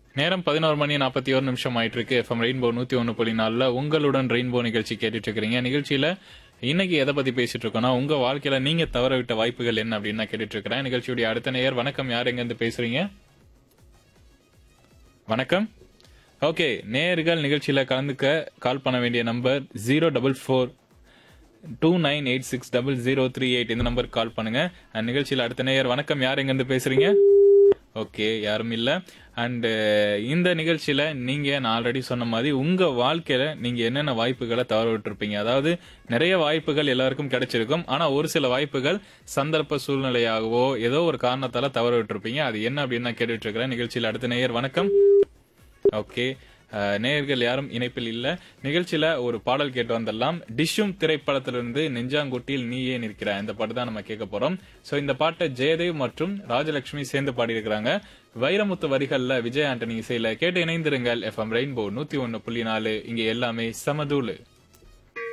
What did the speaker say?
நேரம் பதினோரு மணி நாற்பத்தி ஒரு நிமிஷம் ஆயிட்டு இருக்கு எஃப்எம் ரெயின்போ நூத்தி ஒன்று புள்ளி நாலுல உங்களுடன் ரெயின்போ நிகழ்ச்சி கேட்டுட்டு இருக்கிறீங்க நிகழ்ச்சியில இன்னைக்கு எதை பத்தி பேசிட்டு இருக்கோம்னா உங்க வாழ்க்கையில நீங்க தவற விட்ட வாய்ப்புகள் என்ன அப்படின்னு நான் கேட்டுட்டு இருக்கிறேன் நிகழ்ச்சியுடைய அடுத்த நேயர் வணக்கம் யார் எங்க இருந்து பேசுறீங்க வணக்கம் ஓகே நேயர்கள் நிகழ்ச்சியில கலந்துக்க கால் பண்ண வேண்டிய number zero double four two nine eight six double zero three eight இந்த நம்பருக்கு கால் பண்ணுங்க அண்ட் நிகழ்ச்சியில் அடுத்த நேயர் வணக்கம் யார் எங்க இருந்து பேசுறீங்க ஓகே யாரும் இல்ல அண்ட் இந்த நிகழ்ச்சியில நீங்க நான் ஆல்ரெடி சொன்ன மாதிரி உங்க வாழ்க்கையில நீங்க என்னென்ன வாய்ப்புகளை தவற விட்டுருப்பீங்க அதாவது நிறைய வாய்ப்புகள் எல்லாருக்கும் கிடைச்சிருக்கும் ஆனா ஒரு சில வாய்ப்புகள் சந்தர்ப்ப சூழ்நிலையாகவோ ஏதோ ஒரு காரணத்தால தவற விட்டுருப்பீங்க அது என்ன அப்படின்னு நான் கேட்டுட்டு இருக்கிறேன் நிகழ்ச்சியில் அடுத்த நேயர் வணக்கம் ஓகே அஹ், நேயர்கள் யாரும் இணைப்பில் இல்ல நிகழ்ச்சியில ஒரு பாடல் கேட்டு வந்துடலாம் டிஷ்ஷும் திரைப்படத்திலிருந்து நெஞ்சாங்குட்டியில் நீயே நிற்கிற இந்த பாட்டு தான் நம்ம கேட்க போறோம் சோ இந்த பாட்டை ஜெயதேவ் மற்றும் ராஜலட்சுமி சேர்ந்து பாடியிருக்கிறாங்க வைரமுத்து வரிகள்ல விஜய் ஆண்டனி இசையில கேட்டு இணைந்திருங்கள் எஃப்எம் ரெயின்போ நூத்தி ஒன்னு புள்ளி நாலு இங்க எல்லாமே சமதூளு